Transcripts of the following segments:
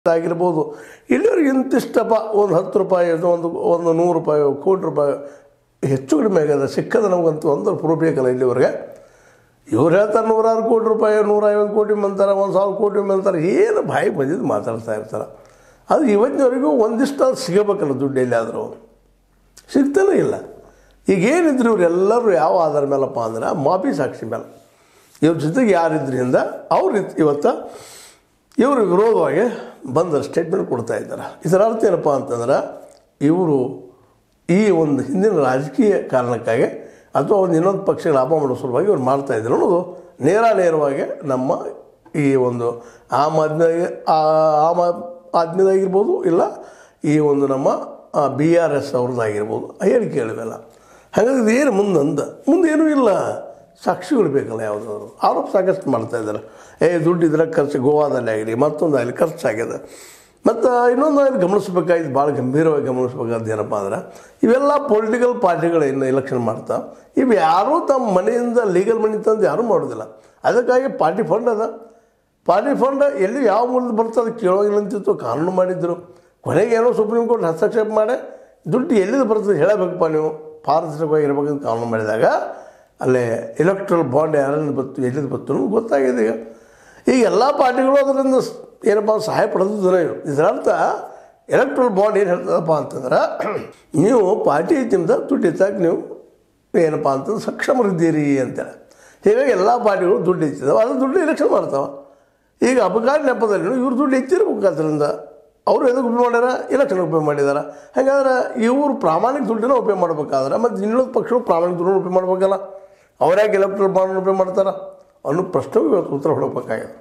ಆಗಿರ್ಬೋದು ಇಲ್ಲಿವರೆಗೆ ಇಂತಿಷ್ಟಪ್ಪ ಒಂದು ಹತ್ತು ರೂಪಾಯಿ ಅದು ಒಂದು ಒಂದು ನೂರು ರೂಪಾಯಿ ಕೋಟಿ ರೂಪಾಯಿ ಹೆಚ್ಚು ಕಡಿಮೆ ಆಗ್ಯದ ಸಿಕ್ಕದ ನಮಗಂತೂ ಒಂದು ಪ್ರೂಫ್ ಬೇಕಲ್ಲ ಇಲ್ಲಿವರೆಗೆ ಇವ್ರು ಹೇಳ್ತಾರೆ ನೂರಾರು ಕೋಟಿ ರೂಪಾಯಿ ನೂರೈವತ್ತು ಕೋಟಿ ಮಂತಾರೆ ಒಂದು ಸಾವಿರ ಕೋಟಿ ಮಂತಾರೆ ಏನು ಬಾಯಿ ಬಂದಿದ್ದು ಮಾತಾಡ್ತಾ ಇರ್ತಾರೆ ಅದು ಇವತ್ತಿನವರೆಗೂ ಒಂದಿಷ್ಟು ಅದು ಸಿಗಬೇಕಲ್ಲ ದುಡ್ಡು ಎಲ್ಲಿಯಾದರೂ ಸಿಗ್ತಾನೆ ಇಲ್ಲ ಈಗ ಏನಿದ್ರು ಇವರೆಲ್ಲರೂ ಯಾವ ಆಧಾರ ಮೇಲಪ್ಪ ಅಂದ್ರೆ ಮಾಪಿ ಸಾಕ್ಷಿ ಮೇಲೆ ಇವ್ರ ಜೊತೆಗೆ ಯಾರಿದ್ರಿಂದ ಅವ್ರು ಇತ್- ಇವತ್ತು ಇವರು ವಿರೋಧವಾಗಿ ಬಂದ ಸ್ಟೇಟ್ಮೆಂಟ್ ಕೊಡ್ತಾ ಇದ್ದಾರೆ ಇದರ ಅರ್ಥ ಏನಪ್ಪ ಅಂತಂದ್ರೆ ಇವರು ಈ ಒಂದು ಹಿಂದಿನ ರಾಜಕೀಯ ಕಾರಣಕ್ಕಾಗಿ ಅಥವಾ ಒಂದು ಇನ್ನೊಂದು ಪಕ್ಷ ಲಾಭ ಮಾಡೋ ಸಲುವಾಗಿ ಇವ್ರು ಮಾಡ್ತಾ ಇದ್ರು ಅನ್ನೋದು ನೇರ ನೇರವಾಗಿ ನಮ್ಮ ಈ ಒಂದು ಆಮ್ ಆದ್ಮಿ ಆ- ಆಮ್ ಆದ್- ಆದ್ಮಿದಾಗಿರ್ಬೋದು ಇಲ್ಲ ಈ ಒಂದು ನಮ್ಮ ಬಿ ಆರ್ ಎಸ್ ಅವ್ರದ್ದಾಗಿರ್ಬೋದು ಆ ಹೇಳಿಕೆ ಹೇಳಿವೆಲ್ಲ ಹಾಗಾಗಿ ಇದು ಏನು ಮುಂದಂದ ಮುಂದೇನೂ ಇಲ್ಲ ಸಾಕ್ಷಿಗಳು ಬೇಕಲ್ಲ ಯಾವುದಾದ್ರು ಆರೋಪ ಸಾಕಷ್ಟು ಮಾಡ್ತಾ ಇದ್ದಾರೆ ಏ ದುಡ್ಡು ಇದ್ರೆ ಖರ್ಚು ಗೋವಾದಲ್ಲಿ ಆಗಲಿ ಮತ್ತೊಂದು ಆಗಲಿ ಖರ್ಚಾಗ್ಯದ ಮತ್ತು ಇನ್ನೊಂದು ಆಗಲಿ ಗಮನಿಸ್ಬೇಕಾಗಿದ್ದು ಭಾಳ ಗಂಭೀರವಾಗಿ ಗಮನಿಸ್ಬೇಕಾದ್ದು ಏನಪ್ಪ ಅಂದ್ರೆ ಇವೆಲ್ಲ ಪೊಲಿಟಿಕಲ್ ಪಾರ್ಟಿಗಳು ಇನ್ನು ಎಲೆಕ್ಷನ್ ಮಾಡ್ತಾ ಇವು ಯಾರೂ ತಮ್ಮ ಮನೆಯಿಂದ ಲೀಗಲ್ ಮನಿ ತಂದು ಯಾರೂ ಮಾಡೋದಿಲ್ಲ ಅದಕ್ಕಾಗಿ ಪಾರ್ಟಿ ಫಂಡ್ ಅದ ಪಾರ್ಟಿ ಫಂಡ್ ಎಲ್ಲಿ ಯಾವ ಮೂಲದ ಬರ್ತದೆ ಕೇಳೋಗಿಲ್ಲ ಅಂತಿತ್ತು ಕಾನೂನು ಮಾಡಿದ್ರು ಕೊನೆಗೆ ಏನೋ ಸುಪ್ರೀಂ ಕೋರ್ಟ್ ಹಸ್ತಕ್ಷೇಪ ಮಾಡಿ ದುಡ್ಡು ಎಲ್ಲಿಂದ ಬರ್ತದೆ ಹೇಳಬೇಕಪ್ಪ ನೀವು ಪಾರದರ್ಶಕವಾಗಿ ಇರಬೇಕಂತ ಕಾನೂನು ಮಾಡಿದಾಗ ಅಲ್ಲೇ ಎಲೆಕ್ಟ್ರಲ್ ಬಾಂಡ್ ಯಾರಿಂದ ಬತ್ತು ಎಲ್ಲಿಂದ ಬತ್ತು ಅನ್ನೋದು ಗೊತ್ತಾಗಿದೆ ಈಗ ಈಗ ಎಲ್ಲ ಪಾರ್ಟಿಗಳು ಅದರಿಂದ ಸ್- ಏನಪ್ಪ ಸಹಾಯ ಪಡೆದಿದ್ದಾರೆ ಇದರರ್ಥ ಎಲೆಕ್ಟ್ರಲ್ ಬಾಂಡ್ ಏನು ಹೇಳ್ತದಪ್ಪ ಅಂತಂದ್ರೆ ನೀವು ಪಾರ್ಟಿ ನಿಮ್ದು ದುಡ್ಡು ಎತ್ತಾಕ ನೀವು ಏನಪ್ಪ ಅಂತಂದ್ರೆ ಸಕ್ಷಮರಿದ್ದೀರಿ ಅಂತೇಳಿ ಹೀಗಾಗಿ ಎಲ್ಲ ಪಾರ್ಟಿಗಳು ದುಡ್ಡು ಹೆಚ್ಚಿದಾವೆ ಅದು ದುಡ್ಡು ಎಲೆಕ್ಷನ್ ಮಾಡ್ತಾವೆ ಈಗ ಅಪಘಾತ ನೆಪದಲ್ಲಿ ಇವ್ರು ದುಡ್ಡು ಹೆಚ್ಚಿರ್ಬೇಕು ಅದರಿಂದ ಅವರು ಎದಕ್ಕೆ ಉಪಯೋಗ ಮಾಡ್ಯಾರ ಎಲೆಕ್ಷನ್ ಉಪಯೋಗ ಮಾಡಿದಾರೆ ಹಾಗಾದ್ರೆ ಇವರು ಪ್ರಾಮಾಣಿಕ ದುಡ್ಡನ್ನ ಉಪಯೋಗ ಮಾಡ್ಬೇಕಾದ್ರೆ ಮತ್ತು ಇನ್ನೊಂದು ಪಕ್ಷಗಳು ಪ್ರಾಮಾಣಿಕ ದುಡ್ಡನ್ನು ಉಪಯೋಗ ಮಾಡ್ಬೇಕಲ್ಲ ಅವ್ರ್ಯಾಕೆ ಎಲೆಕ್ಟ್ರಲ್ ಬಾಂಡ್ ಉಪಯೋಗ ಮಾಡ್ತಾರೆ ಅನ್ನೋ ಪ್ರಶ್ನೆಗೂ ಇವತ್ತು ಉತ್ತರ ಹುಡುಕಬೇಕಾಗಿದೆ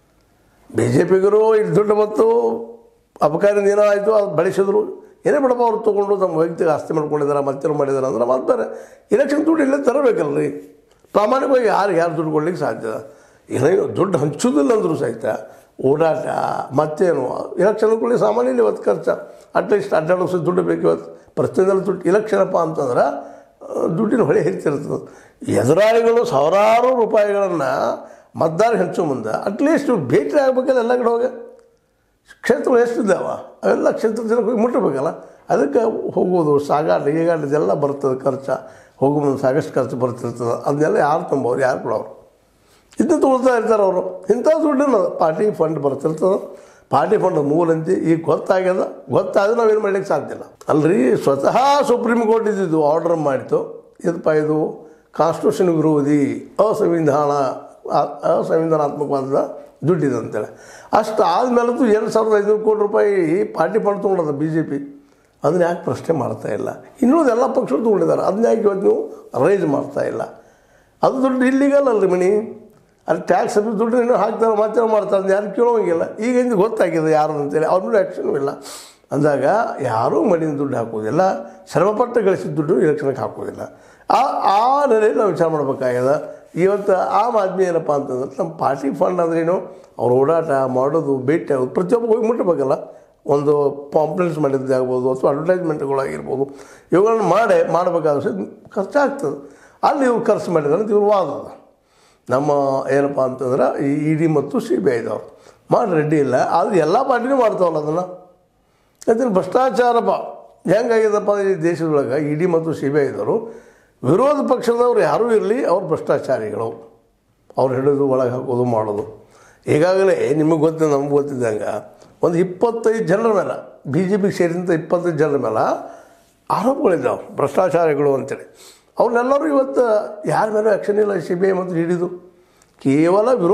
ಬಿ ಜೆ ಪಿಗರು ಇಲ್ಲಿ ದುಡ್ಡು ಮತ್ತು ಅಪಕಾರದಿಂದ ಏನೋ ಆಯಿತು ಅದು ಬಳಸಿದ್ರು ಏನೇ ಬಿಡಪ್ಪ ಅವ್ರು ತೊಗೊಂಡು ತಮ್ಮ ವೈಯಕ್ತಿಕ ಆಸ್ತಿ ಮಾಡ್ಕೊಂಡಿದ್ದಾರೆ ಮತ್ತೇನು ಮಾಡಿದ್ದಾರೆ ಅಂದ್ರೆ ಮತ್ತೆ ಬೇರೆ ಎಲೆಕ್ಷನ್ ದುಡ್ಡು ಇಲ್ಲೇ ತರಬೇಕಲ್ರಿ ಪ್ರಾಮಾಣಿಕವಾಗಿ ಯಾರು ಯಾರು ದುಡ್ಡು ಕೊಡ್ಲಿಕ್ಕೆ ಸಾಧ್ಯ ಏನೋ ದುಡ್ಡು ಹಂಚೋದಿಲ್ಲ ಅಂದರೂ ಸಹಿತ ಓಡಾಟ ಮತ್ತೇನು ಎಲೆಕ್ಷನ್ಗಳಿಗೆ ಸಾಮಾನ್ಯ ಇವತ್ತು ಖರ್ಚು ಅಟ್ಲೀಸ್ಟ್ ಅಡ್ಡಾಡೋ ಸಹ ದುಡ್ಡು ಬೇಕು ಇವತ್ತು ಪ್ರತಿಯೊಂದರಲ್ಲಿ ದುಡ್ಡು ಇಲೆಕ್ಷನಪ್ಪ ಅಂತಂದ್ರೆ ಆ, ದುಡ್ಡಿನ ಹೊಳೆ ಹೆಚ್ಚಿರ್ತದೆ ಎದುರಾಳಿಗಳು ಸಾವಿರಾರು ರೂಪಾಯಿಗಳನ್ನು ಮತದಾರ ಹಂಚೋ ಮುಂದೆ ಅಟ್ಲೀಸ್ಟ್ ಇವ್ರು ಭೇಟಿ ಆಗಬೇಕಲ್ಲ ಎಲ್ಲ ಕಡೆ ಹೋಗಿ ಕ್ಷೇತ್ರಗಳು ಎಷ್ಟಿದ್ದಾವ ಅವೆಲ್ಲ ಕ್ಷೇತ್ರ ಜನಕ್ಕೆ ಹೋಗಿ ಮುಟ್ಟಬೇಕಲ್ಲ ಅದಕ್ಕೆ ಹೋಗೋದು ಸಾಗಾಟ ಗೀಗಾಟ ಇದೆಲ್ಲ ಬರ್ತದೆ ಖರ್ಚು ಹೋಗೋ ಮುಂದೆ ಸಾಕಷ್ಟು ಖರ್ಚು ಬರ್ತಿರ್ತದೆ ಅದನ್ನೆಲ್ಲ ಯಾರು ತುಂಬೋರು ಯಾರು ಕೊಡೋರು ಇದನ್ನ ತೊಗೊಳ್ತಾ ಇರ್ತಾರೆ ಅವರು ಇಂಥ ದುಡ್ಡನ್ನು ಪಾರ್ಟಿ ಫಂಡ್ ಬರ್ತಿರ್ತದೆ ಪಾರ್ಟಿ ಫಂಡ್ ಮೂಲಂತಿ ಈಗ ಗೊತ್ತಾಗ್ಯದ ಗೊತ್ತಾದ್ರೆ ನಾವೇನು ಮಾಡ್ಲಿಕ್ಕೆ ಸಾಧ್ಯ ಇಲ್ಲ ಅಲ್ರಿ ಸ್ವತಃ ಸುಪ್ರೀಂ ಕೋರ್ಟ್ ಇದ್ದಿದ್ದು ಆರ್ಡರ್ ಮಾಡಿತು ಇದಪ್ಪ ಇದು ಕಾನ್ಸ್ಟಿಟ್ಯೂಷನ್ ವಿರೋಧಿ ಅಸಂವಿಧಾನ ಅ- ಅಸಂವಿಧಾನಾತ್ಮಕವಾದ ದುಡ್ಡಿದೆ ಅಂತೇಳಿ ಅಷ್ಟು ಆದಮೇಲಂತೂ ಎರಡು ಸಾವಿರದ ಐನೂರು ಕೋಟಿ ರೂಪಾಯಿ ಪಾರ್ಟಿ ಫಂಡ್ ತೊಗೊಂಡದ ಬಿ ಜೆ ಪಿ ಅದನ್ನ ಯಾಕೆ ಪ್ರಶ್ನೆ ಮಾಡ್ತಾ ಇಲ್ಲ ಇನ್ನುಳಿದ ಎಲ್ಲ ಪಕ್ಷಗಳು ತೊಗೊಂಡಿದ್ದಾರೆ ಅದನ್ನ ಯಾಕೆ ಇವತ್ತು ನೀವು ರೈಸ್ ಮಾಡ್ತಾ ಇಲ್ಲ ಅದು ದುಡ್ಡು ಇಲ್ಲಿಗಲ್ಲ ಅಲ್ರಿ ಮಣಿ ಅಲ್ಲಿ ಟ್ಯಾಕ್ಸ್ ದುಡ್ಡು ಇನ್ನೂ ಹಾಕ್ತಾರೆ ಮತ್ತೆ ಮಾಡ್ತಾರೆ ಅಂತ ಯಾರು ಕೇಳೋಂಗಿಲ್ಲ ಈಗ ಇಂದು ಗೊತ್ತಾಗಿದೆ ಯಾರು ಅಂತೇಳಿ ಅವ್ರ ಮೇಲೆ ಆ್ಯಕ್ಷನ್ ಇಲ್ಲ ಅಂದಾಗ ಯಾರೂ ಮಡಿಯಿಂದ ದುಡ್ಡು ಹಾಕೋದಿಲ್ಲ ಶ್ರಮಪಟ್ಟು ಗಳಿಸಿದ ದುಡ್ಡು ಎಲೆಕ್ಷನ್ಗೆ ಹಾಕೋದಿಲ್ಲ ಆ ಆ ನೆಲೆಯಲ್ಲಿ ನಾವು ವಿಚಾರ ಮಾಡ್ಬೇಕಾಗ್ಯದ ಇವತ್ತು ಆಮ್ ಆದ್ಮಿ ಏನಪ್ಪ ಅಂತಂದ್ರೆ ನಮ್ಮ ಪಾರ್ಟಿ ಫಂಡ್ ಅಂದ್ರೇನು ಅವ್ರ ಓಡಾಟ ಮಾಡೋದು ಭೇಟಿ ಆಗೋದು ಪ್ರತಿಯೊಬ್ಬ ಹೋಗಿ ಮುಟ್ಟಬೇಕಲ್ಲ ಒಂದು ಪಾಂಪ್ಲೆಟ್ಸ್ ಮಾಡಿದ್ದಾಗ್ಬೋದು ಅಥವಾ ಅಡ್ವರ್ಟೈಸ್ಮೆಂಟ್ಗಳಾಗಿರ್ಬೋದು ಇವುಗಳನ್ನ ಮಾಡಿ ಮಾಡಬೇಕಾದ್ರೆ ಖರ್ಚಾಗ್ತದೆ ಅಲ್ಲಿ ಇವ್ರು ಖರ್ಚು ಮಾಡಿದ್ರೆ ಅಂತ ಇವ್ರು ವಾದ ಅದ. ನಮ್ಮ ಏನಪ್ಪ ಅಂತಂದ್ರೆ ಈ ಇ ಡಿ ಮತ್ತು ಸಿ ಬಿ ಐದವ್ರು ಮಾಡಿ ರೆಡ್ಡಿ ಇಲ್ಲ ಆದರೆ ಎಲ್ಲ ಪಾರ್ಟಿನೂ ಮಾಡ್ತಾವಲ್ಲ ಅದನ್ನು ಅದನ್ನು ಭ್ರಷ್ಟಾಚಾರಪ್ಪ ಹೆಂಗಾಗಿದಪ್ಪ ಈ ದೇಶದೊಳಗೆ ಇ ಡಿ ಮತ್ತು ಸಿ ಬಿ ಐದವರು ವಿರೋಧ ಪಕ್ಷದವ್ರು ಯಾರೂ ಇರಲಿ ಅವ್ರು ಭ್ರಷ್ಟಾಚಾರಿಗಳು ಅವ್ರು ಹಿಡಿದು ಒಳಗೆ ಹಾಕೋದು ಮಾಡೋದು ಈಗಾಗಲೇ ನಿಮಗೆ ಗೊತ್ತಿದೆ ನಮ್ಗೆ ಗೊತ್ತಿದ್ದಂಗೆ ಒಂದು ಇಪ್ಪತ್ತೈದು ಜನರ ಮೇಲೆ ಬಿ ಜೆ ಪಿಗೆ ಸೇರಿದಂಥ ಇಪ್ಪತ್ತೈದು ಜನರ ಮೇಲೆ ಆರೋಪಗಳಿದ್ದಾವೆ ಭ್ರಷ್ಟಾಚಾರಿಗಳು ಅಂತೇಳಿ ಅವ್ರನ್ನೆಲ್ಲರೂ ಇವತ್ತು ಯಾರ ಮೇಲೂ ಆ್ಯಕ್ಷನ್ ಇಲ್ಲ ಸಿ ಬಿ ಐ ಮತ್ತು ಹಿಡಿದು ಕೇವಲ ವಿರೋಧ